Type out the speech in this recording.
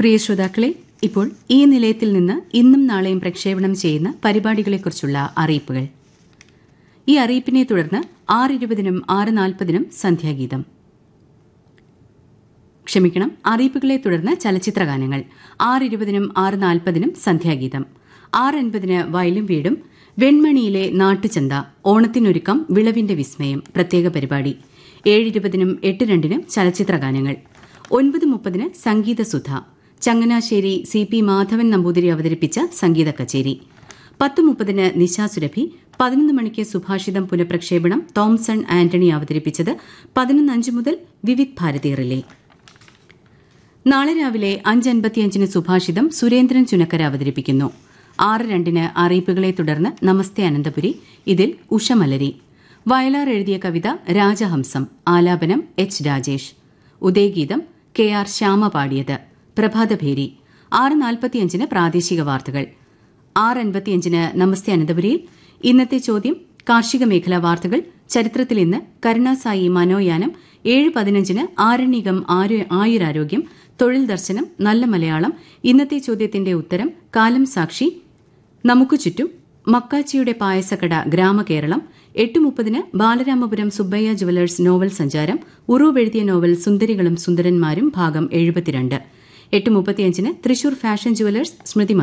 പ്രിയ ശ്രോതാക്കളെ ഇപ്പോൾ ഈ നിലയത്തിൽ നിന്ന് ഇന്നും നാളെയും പ്രക്ഷേപണം ചെയ്യുന്ന പരിപാടികളെക്കുറിച്ചുള്ള അറിയിപ്പുകൾ ഈ അറിയിപ്പിനെ തുടർന്ന് ആറ് ഇരുപതിനും ആറ് നാൽപ്പതിനും സന്ധ്യാഗീതം ക്ഷമിക്കണം അറിയിപ്പുകളെ തുടർന്ന് ചലച്ചിത്രഗാനങ്ങൾ ആറ് ഇരുപതിനും ആറ് നാൽപ്പതിനും സന്ധ്യാഗീതം ആറ് അൻപതിന് വയലും വീടും വെൺമണിയിലെ നാട്ടുചന്ത ഓണത്തിനൊരുക്കം വിളവിന്റെ വിസ്മയം പ്രത്യേക പരിപാടി ഏഴ് ഇരുപതിനും എട്ട് രണ്ടിനും ചലച്ചിത്രഗാനങ്ങൾ ഒൻപത് മുപ്പതിന് സംഗീതസുധ ചങ്ങനാശ്ശേരി സി പി മാധവൻ നമ്പൂതിരി അവതരിപ്പിച്ച സംഗീത കച്ചേരി പത്ത് മുപ്പതിന് നിശാസുരഭി പതിനൊന്ന് മണിക്ക് സുഭാഷിതം പുനഃപ്രക്ഷേപണം തോംസൺ ആന്റണി അവതരിപ്പിച്ചത് പതിനൊന്ന് അഞ്ച് മുതൽ വിവിധ് ഭാരതി റിലേ നാളെ രാവിലെ അഞ്ച് അൻപത്തിയഞ്ചിന് സുഭാഷിതം സുരേന്ദ്രൻ ചുനക്കര അവതരിപ്പിക്കുന്നു ആറ് രണ്ടിന് അറിയിപ്പുകളെ തുടർന്ന് നമസ്തേ അനന്തപുരി ഇതിൽ ഉഷമലരി വയലാർ എഴുതിയ കവിത രാജഹംസം ആലാപനം എച്ച് രാജേഷ് ഉദയഗീതം കെ ആർ ശ്യാമ പാടിയത് പ്രഭാതഭേരി ആറ് നാൽപ്പത്തിയഞ്ചിന് പ്രാദേശിക വാർത്തകൾ ആറ് അൻപത്തിയഞ്ചിന് നമസ്തേ അനന്തപുരിയിൽ ഇന്നത്തെ ചോദ്യം കാർഷിക മേഖലാ വാർത്തകൾ ചരിത്രത്തിൽ ഇന്ന് കരുണാസായി മനോയാനം ഏഴ് പതിനഞ്ചിന് ആരണ്യകം ആയുരാരോഗ്യം തൊഴിൽ ദർശനം നല്ല മലയാളം ഇന്നത്തെ ചോദ്യത്തിന്റെ ഉത്തരം കാലം സാക്ഷി നമുക്ക് ചുറ്റും മക്കാച്ചിയുടെ പായസക്കട ഗ്രാമകേരളം എട്ട് മുപ്പതിന് ബാലരാമപുരം സുബ്ബയ്യ ജുവലേഴ്സ് നോവൽ സഞ്ചാരം ഉറൂബ് എഴുതിയ നോവൽ സുന്ദരികളും സുന്ദരന്മാരും ഭാഗം എഴുപത്തിരണ്ട് എട്ട് മുപ്പത്തിയഞ്ചിന് തൃശൂർ ഫാഷൻ ജുവലേഴ്സ് സ്മൃതി